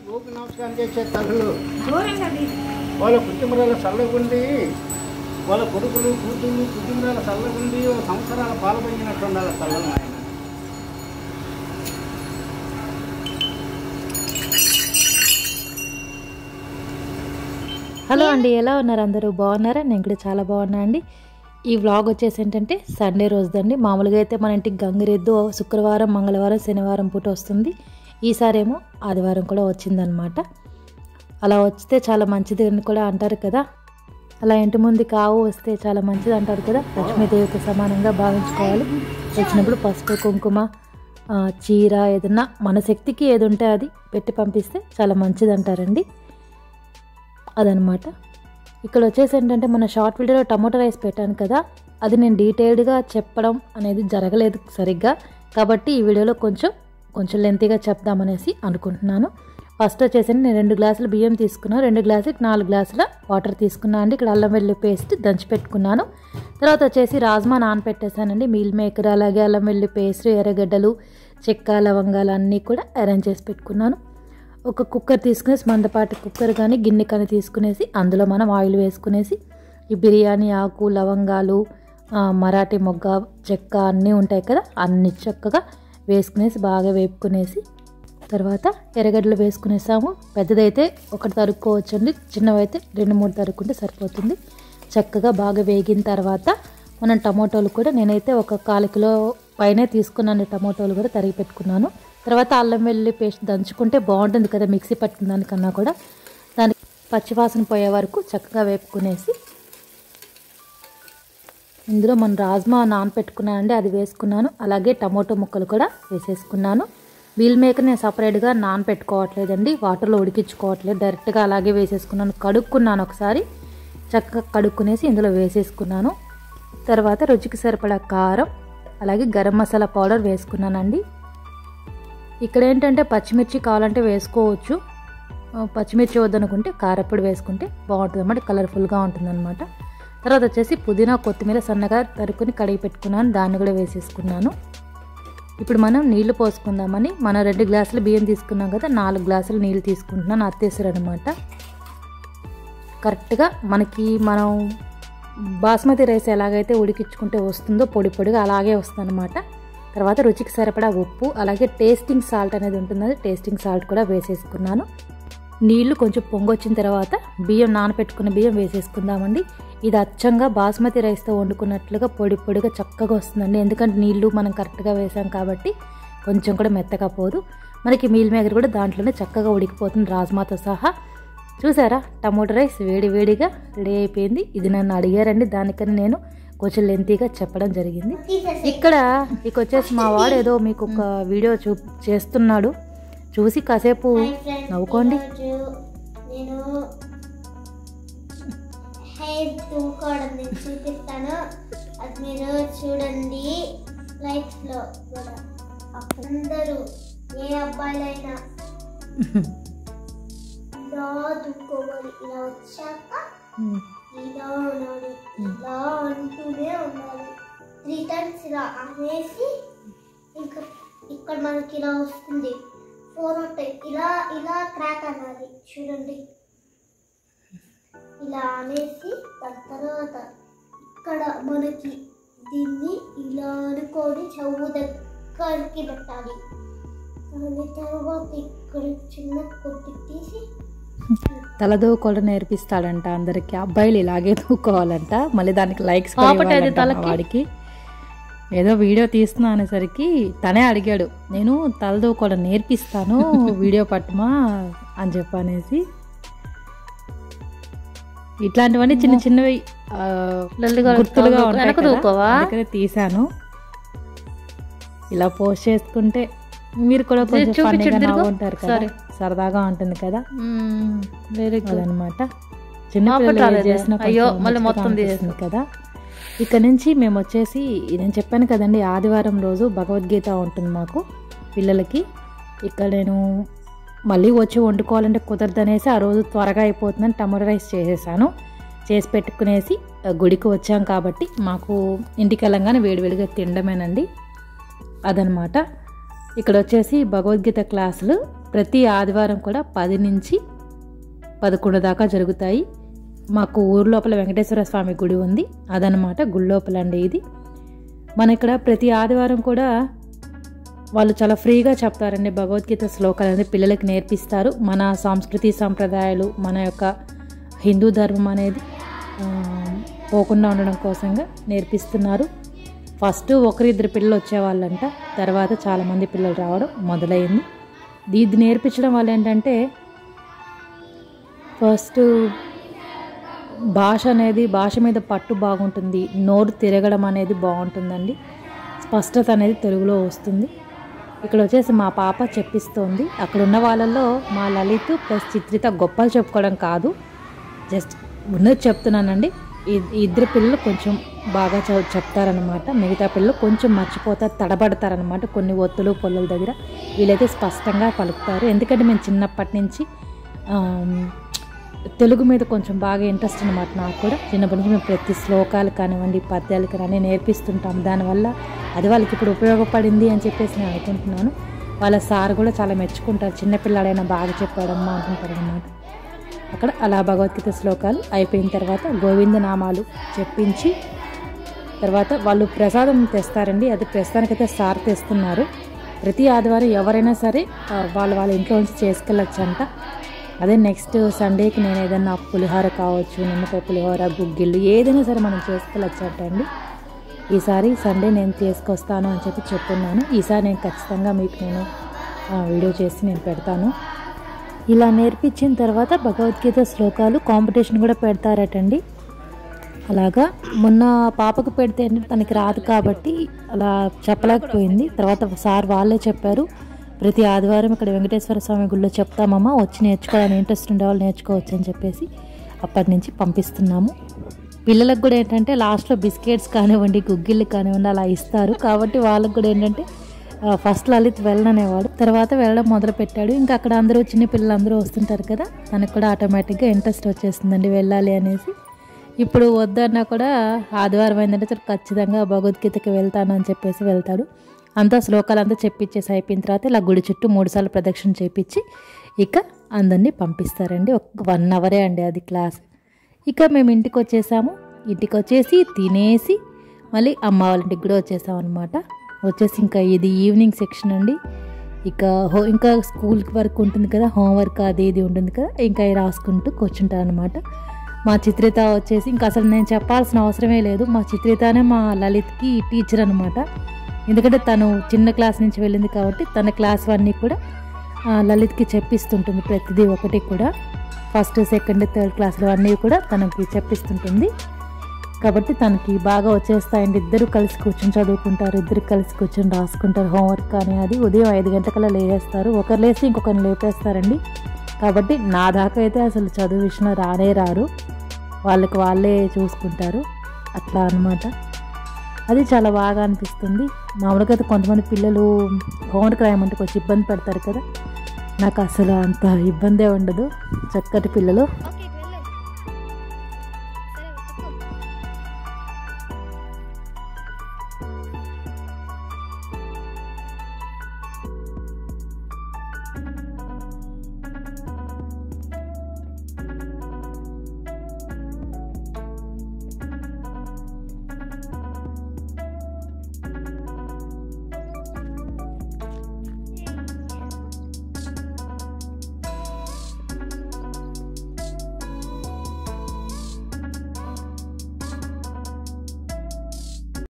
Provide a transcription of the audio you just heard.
గోకు నమస్కారం చేసే తల్లులు వాళ్ళ కుటుంబాల చల్లగుండి వాళ్ళ కొడుకులు కూతుళ్ళు కుటుంబాల చల్లగుండి ఓ సంవత్సరాల పాల్పొందినట్టు ఉండాలి తల్లులు ఆయన హలో అండి ఎలా ఉన్నారు అందరూ బాగున్నారా నేను కూడా చాలా బాగున్నా అండి ఈ వ్లాగ్ వచ్చేసి ఏంటంటే సండే రోజుదండి మామూలుగా అయితే మన ఇంటికి గంగిరెద్దు శుక్రవారం మంగళవారం శనివారం పూట వస్తుంది ఈసారి ఏమో ఆదివారం కూడా వచ్చిందనమాట అలా వస్తే చాలా మంచిది అని కూడా అంటారు కదా అలా ఇంటి ముందు కావు వస్తే చాలా మంచిది అంటారు కదా లక్ష్మీదేవితో సమానంగా భావించుకోవాలి వచ్చినప్పుడు పసుపు కుంకుమ ఆ, చీర ఏదన్నా మన శక్తికి ఏది ఉంటే అది పెట్టి పంపిస్తే చాలా మంచిది అంటారండి అదనమాట ఇక్కడ వచ్చేసి ఏంటంటే మన షార్ట్ వీడియోలో టమాటో రైస్ పెట్టాను కదా అది నేను డీటెయిల్డ్గా చెప్పడం అనేది జరగలేదు సరిగ్గా కాబట్టి ఈ వీడియోలో కొంచెం కొంచెం లెంతీగా చెప్దామనేసి అనుకుంటున్నాను ఫస్ట్ వచ్చేసి నేను రెండు గ్లాసులు బియ్యం తీసుకున్నాను రెండు గ్లాసులకి నాలుగు గ్లాసుల వాటర్ తీసుకున్నాను అండి ఇక్కడ అల్లం వెల్లుల్లి పేస్ట్ దంచి పెట్టుకున్నాను తర్వాత వచ్చేసి రాజ్మా నానపెట్టేసానండి మీల్ మేకర్ అలాగే అల్లం వెల్లుల్లి పేస్ట్ ఎర్రగడ్డలు చెక్క లవంగాలు అన్నీ కూడా అరేంజ్ చేసి పెట్టుకున్నాను ఒక కుక్కర్ తీసుకునేసి మందపాటి కుక్కర్ కానీ గిన్నె కానీ తీసుకునేసి అందులో మనం ఆయిల్ వేసుకునేసి ఈ బిర్యానీ ఆకు లవంగాలు ఆ, మరాఠీ మొగ్గ చెక్క అన్నీ ఉంటాయి కదా అన్ని చక్కగా వేసుకునేసి బాగా వేపుకునేసి తర్వాత ఎర్రగడ్డలు వేసుకునేసాము పెద్దదైతే ఒకటి తరుక్కోవచ్చండి చిన్నవైతే రెండు మూడు తరుక్కుంటే సరిపోతుంది చక్కగా బాగా వేగిన తర్వాత మనం టమోటోలు కూడా నేనైతే ఒక కాలు కిలో పైనే తీసుకున్నాను టమోటోలు కూడా తరిగి పెట్టుకున్నాను తర్వాత అల్లం వెల్లుల్లి పేస్ట్ దంచుకుంటే బాగుంటుంది కదా మిక్సీ పట్టిన దానికన్నా కూడా దానికి పచ్చివాసన పోయే వరకు చక్కగా వేపుకునేసి ఇందులో మన రాజ్మా నానపెట్టుకున్నానండి అది వేసుకున్నాను అలాగే టమోటో ముక్కలు కూడా వేసేసుకున్నాను మీల్ మేకర్ నేను సపరేట్గా నానపెట్టుకోవట్లేదండి వాటర్లో ఉడికించుకోవట్లేదు డైరెక్ట్గా అలాగే వేసేసుకున్నాను కడుక్కున్నాను ఒకసారి చక్కగా కడుక్కునేసి ఇందులో వేసేసుకున్నాను తర్వాత రుచికి సరిపడా కారం అలాగే గరం మసాలా పౌడర్ వేసుకున్నానండి ఇక్కడ ఏంటంటే పచ్చిమిర్చి కావాలంటే వేసుకోవచ్చు ఆ, పచ్చిమిర్చి వద్దనుకుంటే కారప్పొడి వేసుకుంటే బాగుంటుంది అనమాట కలర్ఫుల్గా ఉంటుంది అనమాట తర్వాత వచ్చేసి పుదీనా కొత్తిమీర సన్నగా తరుక్కుని కడిగి పెట్టుకున్నాను దాన్ని కూడా వేసేసుకున్నాను ఇప్పుడు మనం నీళ్లు పోసుకుందామని మనం రెండు గ్లాసులు బియ్యం తీసుకున్నాం కదా నాలుగు గ్లాసులు నీళ్ళు తీసుకుంటున్నాను అత్తేసారు అనమాట కరెక్ట్గా మనకి మనం బాస్మతి రైస్ ఎలాగైతే ఉడికించుకుంటే వస్తుందో పొడి పొడిగా అలాగే వస్తుందన్నమాట తర్వాత రుచికి సరిపడా ఉప్పు అలాగే టేస్టింగ్ సాల్ట్ అనేది ఉంటుంది టేస్టింగ్ సాల్ట్ కూడా వేసేసుకున్నాను నీళ్లు కొంచెం పొంగొచ్చిన తర్వాత బియ్యం నానబెట్టుకున్న బియ్యం వేసేసుకుందామండి ఇది అచ్చంగా బాస్మతి రైస్తో వండుకున్నట్లుగా పొడి పొడిగా చక్కగా వస్తుందండి ఎందుకంటే నీళ్లు మనం కరెక్ట్గా వేసాం కాబట్టి కొంచెం కూడా మెత్తగా పోదు మనకి మీల్ మేకర్ కూడా దాంట్లోనే చక్కగా ఉడికిపోతుంది రాజ్మాతో సహా చూసారా టమోటో రైస్ వేడి వేడిగా రెడీ అయిపోయింది ఇది నన్ను అడిగారండి దానికని నేను కొంచెం లెంతీగా చెప్పడం జరిగింది ఇక్కడ ఇక వచ్చేసి మా వాడు ఏదో మీకు ఒక వీడియో చూ చేస్తున్నాడు చూసి కాసేపు నవ్వుకోండి ఈరోజు నేను హెయిర్ దువ్వుకోవడం నేను చూపిస్తాను అది మీరు చూడండి లైఫ్ లో కూడా అందరూ ఏ అబ్బాయిలైనా ఇలా దుక్కోవాలి ఇలా వచ్చాక ఇలా ఉండాలి ఇలా అంటూనే ఉండాలి త్రీ టైమ్స్ ఇలా అనేసి ఇంకా ఇక్కడ మనకి ఇలా వస్తుంది ఫోర్ ఉంటాయి ఇలా ఇలా క్రాక్ అనాలి చూడండి ఇలా అనేసి దాని తర్వాత ఇక్కడ మనకి దీన్ని ఇలా అనుకొని చెవు దగ్గరికి పెట్టాలి దాని తర్వాత ఇక్కడ చిన్న కొట్టి తీసి తల దూకోవడం నేర్పిస్తాడంట అందరికి అబ్బాయిలు ఇలాగే దూకోవాలంట మళ్ళీ దానికి లైక్స్ కూడా పాపటి అది ఇవ్వాలంట మా తలకి. వాడికి ఏదో వీడియో తీస్తున్నా అనేసరికి తనే అడిగాడు నేను తల దూకోవడం నేర్పిస్తాను వీడియో పట్టుమా అని చెప్పనేసి ఇట్లాంటివన్నీ చిన్న చిన్నవి ఆ, లల్లిగా గుర్తులుగా వెనక ఉంటాయి కదా, దూకోవా? అందుకనే తీసాను ఇలా పోస్ట్ చేసుకుంటే మీరు కూడా కొంచెం చూపించు, ఫన్నీగా తిరుగు. నవ్వుంటారు కదా సరే. సరదాగా ఉంటుంది కదా వెరీ గుడ్ అదనమాట చిన్న పాప పిల్లలు రాలేదే? చేసిన అయ్యో, కొంచెం మళ్ళీ ముచ్చటగా మొత్తం అనిపిస్తుంది కదా ఇక్కడ నుంచి మేము వచ్చేసి నేను చెప్పాను కదండి ఆదివారం రోజు భగవద్గీత ఉంటుంది మాకు పిల్లలకి ఇక్కడ నేను మళ్ళీ వచ్చి వండుకోవాలంటే కుదరదనేసి ఆ రోజు త్వరగా అయిపోతుందని టమాటో రైస్ చేసేసాను చేసి పెట్టుకునేసి ఆ, గుడికి వచ్చాం కాబట్టి మాకు ఇంటికి వెళ్ళంగానే వేడివేడిగా తినడమేనండి అదనమాట ఇక్కడ వచ్చేసి భగవద్గీత క్లాసులు ప్రతి ఆదివారం కూడా పది నుంచి పదకొండు దాకా జరుగుతాయి మాకు ఊరు లోపల వెంకటేశ్వర స్వామి గుడి ఉంది అదనమాట గుడి లోపల అండి ఇది మన ఇక్కడ ప్రతి ఆదివారం కూడా వాళ్ళు చాలా ఫ్రీగా చెప్తారండి భగవద్గీత శ్లోకాలు అనేది పిల్లలకి నేర్పిస్తారు మన సంస్కృతి సంప్రదాయాలు మన యొక్క హిందూ ధర్మం అనేది ఆ, పోకుండా ఉండడం కోసంగా నేర్పిస్తున్నారు ఫస్ట్ ఒకరిద్దరు పిల్లలు వచ్చేవాళ్ళంట తర్వాత చాలామంది పిల్లలు రావడం మొదలైంది ఇది నేర్పించడం వల్ల ఏంటంటే ఫస్ట్ భాష అనేది భాష మీద పట్టు బాగుంటుంది నోరు తిరగడం అనేది బాగుంటుందండి స్పష్టత అనేది తెలుగులో వస్తుంది ఇక్కడ వచ్చేసి మా పాప చెప్పిస్తోంది అక్కడ ఉన్న వాళ్ళల్లో మా లలిత్ ప్లస్ చిత్రిత గొప్పలు చెప్పుకోవడం కాదు జస్ట్ ఉన్నది చెప్తున్నానండి ఈ ఈ ఇద్దరు పిల్లలు కొంచెం బాగా చ- చెప్తారనమాట మిగతా పిల్లలు కొంచెం మర్చిపోతారు తడబడతారనమాట కొన్ని ఒత్తులు పొల్లల దగ్గర వీళ్ళైతే స్పష్టంగా పలుకుతారు ఎందుకంటే మేము చిన్నప్పటి నుంచి ఆమ్, తెలుగు మీద కొంచెం బాగా ఇంట్రెస్ట్ అనమాట నాకు కూడా చిన్నప్పటి నుంచి మేము ప్రతి శ్లోకాలు కానివ్వండి పద్యాలు కానివ్వండి నేర్పిస్తుంటాం దానివల్ల అది వాళ్ళకి ఇప్పుడు ఉపయోగపడింది అని చెప్పేసి నేను అనుకుంటున్నాను వాళ్ళ సార్ కూడా చాలా మెచ్చుకుంటారు చిన్నపిల్లాడైనా బాగా చెప్పాడమ్మా అంటుంటారు అనమాట అక్కడ అలా భగవద్గీత శ్లోకాలు అయిపోయిన తర్వాత గోవింద నామాలు చెప్పించి తర్వాత వాళ్ళు ప్రసాదం తెస్తారండి అది ప్రస్తుతానికైతే సార్ తెస్తున్నారు ప్రతి ఆదివారం ఎవరైనా సరే ఆ, వాళ్ళు వాళ్ళ ఇంట్లో నుంచి చేసుకెళ్ళొచ్చంట అదే నెక్స్ట్ సండేకి నేను ఏదైనా పులిహోర కావచ్చు నిమ్మకాయ పులిహోర గుగ్గిళ్ళు ఏదైనా సరే మనం చేసుకెళ్ళొచ్చంట అండి ఈసారి సండే నేను తీసుకొస్తాను అని చెప్పి చెప్తున్నాను ఈసారి నేను ఖచ్చితంగా మీకు నేను ఆ, వీడియో చేసి నేను పెడతాను ఇలా నేర్పించిన తర్వాత భగవద్గీత శ్లోకాలు కాంపిటీషన్ కూడా పెడతారటండి అలాగా మొన్న పాపకు పెడితే ఏంటంటే తనకి రాదు కాబట్టి అలా చెప్పలేకపోయింది తర్వాత సార్ వాళ్ళే చెప్పారు ప్రతి ఆదివారం ఇక్కడ వెంకటేశ్వర స్వామి గుళ్ళో చెప్తామమ్మా వచ్చి నేర్చుకోవాలని ఇంట్రెస్ట్ ఉండే వాళ్ళు నేర్చుకోవచ్చు అని చెప్పేసి అప్పటి నుంచి పంపిస్తున్నాము పిల్లలకు కూడా ఏంటంటే లాస్ట్లో బిస్కెట్స్ కానివ్వండి గుగ్గిళ్ళు కానివ్వండి అలా ఇస్తారు కాబట్టి వాళ్ళకు కూడా ఏంటంటే ఆ, ఫస్ట్ లలిత్ వెళ్ళననేవాడు తర్వాత వెళ్ళడం మొదలు పెట్టాడు ఇంకా అక్కడ అందరూ చిన్న పిల్లలు అందరూ వస్తుంటారు కదా తనకు కూడా ఆటోమేటిక్గా ఇంట్రెస్ట్ వచ్చేస్తుందండి వెళ్ళాలి అనేసి ఇప్పుడు వద్దన్నా కూడా ఆదివారం అయిందంటే సరే ఖచ్చితంగా భగవద్గీతకి వెళ్తాను అని చెప్పేసి వెళ్తాడు అంతా శ్లోకాలు అంతా చెప్పించేసి అయిపోయిన తర్వాత ఇలా గుడి చుట్టూ మూడుసార్లు ప్రదక్షిణ చేపించి ఇక అందరినీ పంపిస్తారండి ఒక వన్ అవరే అండి అది క్లాస్ ఇక మేము ఇంటికి వచ్చేసాము ఇంటికి వచ్చేసి తినేసి మళ్ళీ అమ్మ వాళ్ళ ఇంటికి కూడా వచ్చేసాం అనమాట వచ్చేసి ఇంకా ఇది ఈవినింగ్ సెక్షన్ అండి ఇక హో ఇంకా స్కూల్ వర్క్ ఉంటుంది కదా హోంవర్క్ అది ఇది ఉంటుంది కదా ఇంకా అవి రాసుకుంటూ కూర్చుంటాను అనమాట మా చిత్రిత వచ్చేసి ఇంకా అసలు నేను చెప్పాల్సిన అవసరమే లేదు మా చిత్రితనే మా లలిత్కి టీచర్ అనమాట ఎందుకంటే తను చిన్న క్లాస్ నుంచి వెళ్ళింది కాబట్టి తన క్లాస్ అన్నీ కూడా ఆ, లలిత్కి చెప్పిస్తుంటుంది ప్రతిదీ ఒకటి కూడా ఫస్ట్ సెకండ్ థర్డ్ క్లాస్లో అన్నీ కూడా తనకి చెప్పిస్తుంటుంది కాబట్టి తనకి బాగా వచ్చేస్తాయండి ఇద్దరు కలిసి కూర్చొని చదువుకుంటారు ఇద్దరు కలిసి కూర్చొని రాసుకుంటారు హోంవర్క్ కానీ అది ఉదయం ఐదు గంటలకల్లా లేవేస్తారు ఒకరు లేసి ఇంకొకరిని లేపేస్తారండి కాబట్టి నా దాకా అయితే అసలు చదువు విషయంలో రానే రారు వాళ్ళకి వాళ్ళే చూసుకుంటారు అట్లా అన్నమాట అది చాలా బాగా అనిపిస్తుంది మామూలుగా అయితే కొంతమంది పిల్లలు హోంవర్క్ రాయమంటే కొంచెం ఇబ్బంది పెడతారు కదా నాకు అసలు అంత ఇబ్బందే ఉండదు చక్కటి పిల్లలు ఓకే